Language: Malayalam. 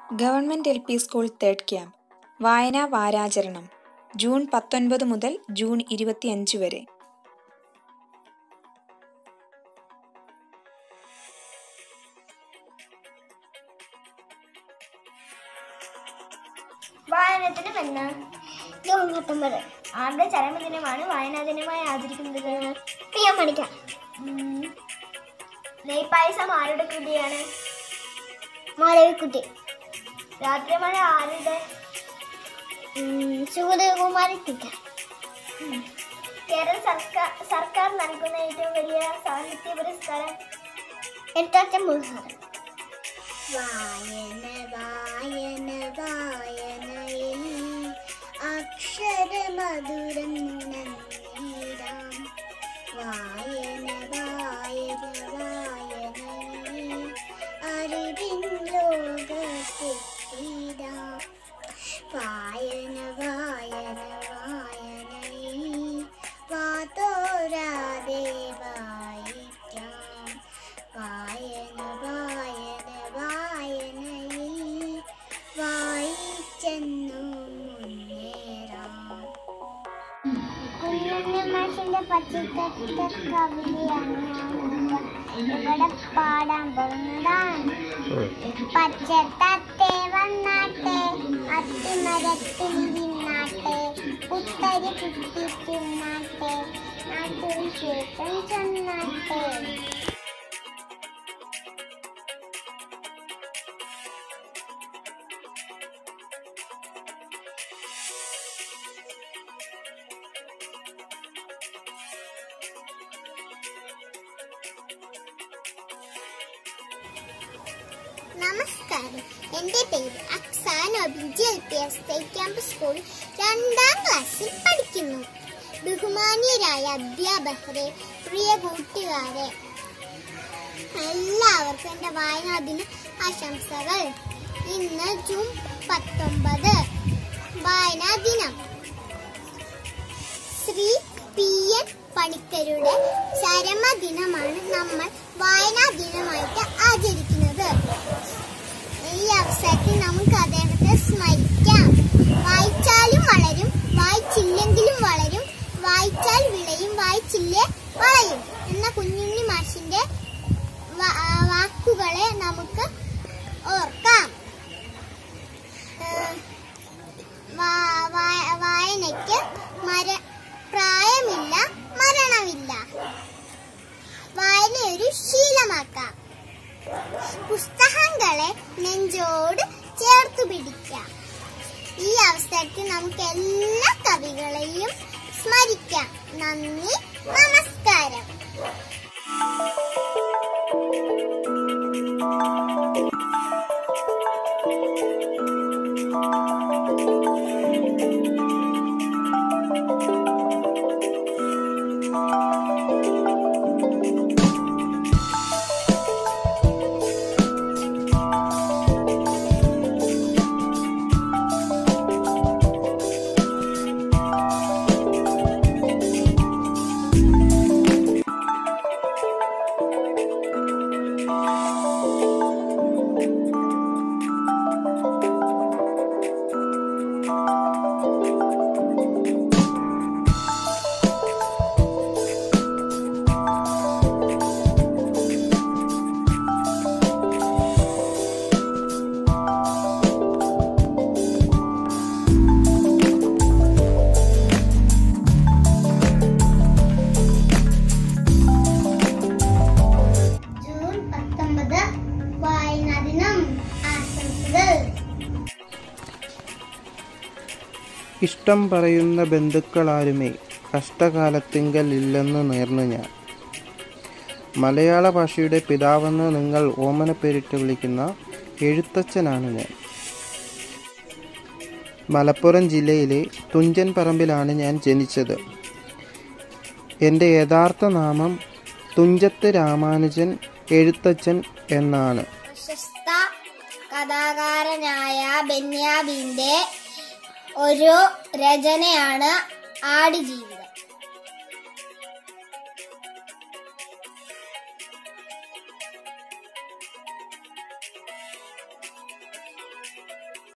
government L P school third camp വായനാ വാരാചരണം ജൂൺ പത്തൊൻപത് മുതൽ ജൂൺ ഇരുപത്തിയഞ്ച് വരെ വായനദിനം എന്ന് ജൂൺ പത്തൊമ്പത് ആരുടെ ചരമദിനമാണ് വായനാ ദിനമായി ആചരിക്കുന്നത് പി എം മണിക്കാം നെയ്പായസം ആരുടെ കൃതിയാണ് മാളവിക്കുട്ടി രാത്രിമഴ ആരുടെ സുഗതകുമാരി ടീച്ചർ കേരള സർക്കാർ സർക്കാർ നൽകുന്ന ഏറ്റവും വലിയ സാഹിത്യ പുരസ്കാരം എഴുത്താറ്റം പുരസ്കാരം വായന വായന വായനയിൽ അക്ഷരമധുരം നന്ദിടാം വായന വായന വായനയിൽ അറിവിൻ ലോകത്തെത്തിടാം വായന വായന വായനയിൽ വാതോരാതെ വായിക്കാം വായന വായന വായനയിൽ വായിച്ചെന്നു മുന്നേറാം കുഞ്ഞുണ്ണിമാഷിന്റെ പച്ചത്തെ കവിതയാണ് ഞാൻ ഇവിടെ പാടാൻ പോകുന്നതാണ് പച്ചത്തത്തെ വന്നാട്ടെ അത്തിമരത്തിൽ നിന്നാട്ടെ കുത്തരി കുത്തി തിന്നാട്ടെ നാട്ടുവിശേഷം ചെന്നാട്ടെ നമസ്കാരം എൻ്റെ പേര് അക്സാൻ ഒബിജി L P S state camp school രണ്ടാം ക്ലാസ്സിൽ പഠിക്കുന്നു ബഹുമാനീയരായ അധ്യാപകരെ പ്രിയ കൂട്ടുകാരെ എല്ലാവർക്കും എൻ്റെ വായനാ ദിന ആശംസകൾ ഇന്ന് ജൂൺ പത്തൊമ്പത് വായനാ ദിനം ശ്രീ പി എൻ പണിക്കരുടെ ചരമദിനമാണ് നമ്മൾ വായനാ ദിനമായിട്ട് ആചരിക്കുന്നത് ഈ അവസരത്തിൽ നമുക്ക് അദ്ദേഹത്തെ സ്മരിക്കാം വായിച്ചാലും വളരും വായിച്ചില്ലെങ്കിലും വളരും വായിച്ചാൽ വിളയും വായിച്ചില്ലേ വളയും എന്ന കുഞ്ഞുണ്ണി മാഷിന്റെ വാ- ആ, വാക്കുകളെ നമുക്ക് ഓർക്കാം ഏഹ്, വാ- വാ- വായനയ്ക്ക് മര പ്രായമില്ല മരണമില്ല വായന ഒരു ശീലമാക്കാം പുസ്തകങ്ങളെ നെഞ്ചോട് ചേർത്തു പിടിക്കാം ഈ അവസരത്തിൽ നമുക്ക് എല്ലാ കവികളെയും സ്മരിക്കാം നന്ദി നമസ്കാരം ജൂൺ പത്തൊമ്പത് വായനാ ദിനം ആശംസകൾ ഇഷ്ടം പറയുന്ന ബന്ധുക്കളാരുമേ കഷ്ടകാലത്തിങ്കൽ ഇല്ലെന്ന് നേർന്നു ഞാൻ മലയാള ഭാഷയുടെ പിതാവെന്ന് നിങ്ങൾ ഓമനപ്പേരിട്ട് വിളിക്കുന്ന എഴുത്തച്ഛനാണ് ഞാൻ മലപ്പുറം ജില്ലയിലെ തുഞ്ചൻ പറമ്പിലാണ് ഞാൻ ജനിച്ചത് എൻ്റെ യഥാർത്ഥ നാമം തുഞ്ചത്ത് രാമാനുജൻ എഴുത്തച്ഛൻ എന്നാണ് പ്രശസ്ത കഥാകാരനായ ബെന്യാബിന്റെ ഒരു രചനയാണ് ആടുജീവിതം